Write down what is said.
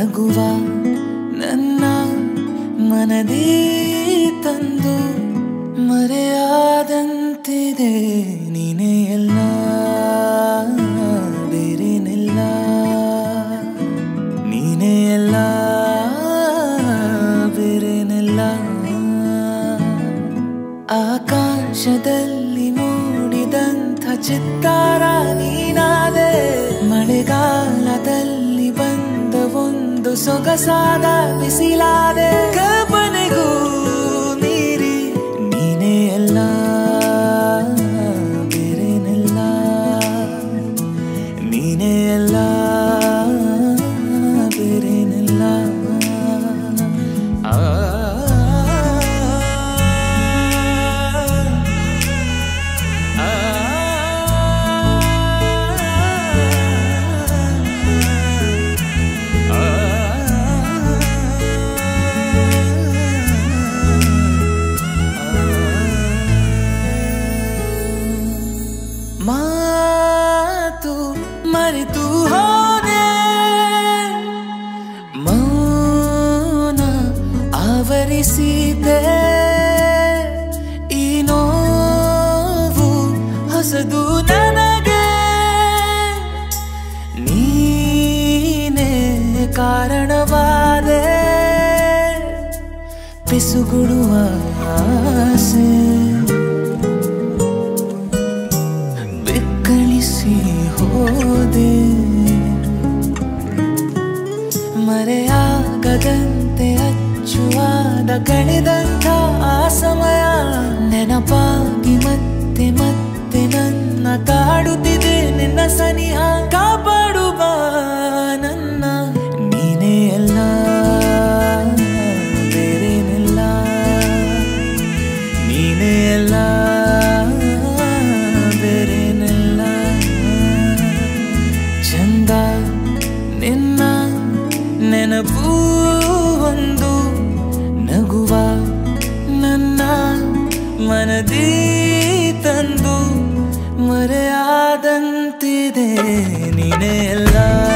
ನಗುವ ನನ್ನ ಮನದಿ ತಂದು ಮರೆಯಾದಂತಿದೆ ನೀನೇ ಎಲ್ಲ ಬೇರೇನಿಲ್ಲ ನೀನೇ ಎಲ್ಲ ಬೇರೇನಿಲ್ಲ ಆಕಾಶದಲ್ಲಿ ಮೂಡಿದಂಥ ಚಿತ್ತಾರ ನೀನಾದೆ ಮಳೆಗಾಲದಲ್ಲಿ ಬಂದ ಒಂದು ಸೊಗಸಾದ ಬಿಸಿಲಾದೆ ಕಲ್ಪನೆಗೂ ಮೀರಿ ನೀನೇ ಎಲ್ಲ ಬೇರೇನೆಲ್ಲ ನೀನೇ ಎಲ್ಲ ಬೇರೇನೆಲ್ಲ ಆ ಮಾತು ಮರೆತು ಹೋದೆ ಮೌನ ಆವರಿಸಿದೆ ಈ ನೋವು ಹೊಸದು ನನಗೆ ನೀನೇ ಕಾರಣವಾದೆ ಪಿಸುಗುಡುವ ಆಸೆ ಬೆಕ್ಕಳಿಸಿ ಹೋದೆ ಮರೆಯಾಗದಂತೆ ಅಚ್ಚುವಾದ ಕಳೆದಂಥ ಆ ಸಮಯ ನೆನಪಾಗಿ ಮತ್ತೆ ಮತ್ತೆ ನನ್ನ ಕಾಡುತ್ತಿದೆ ನಿನ್ನ ಸನಿಹ ಕಾಪಾಡುವ ನನ್ನ ನೀನೇ ಎಲ್ಲ ಬೇರೇನಿಲ್ಲ ನೀನೇ ಎಲ್ಲ ಬೇರೇನೆಲ್ಲ ಚಂದ ನಿನ್ನ ನೆನಪು ಒಂದು ನಗುವ ನನ್ನ ಮನದಿ ತಂದು ಮರೆಯಾದಂತಿದೆ ನೀನೇ ಎಲ್ಲ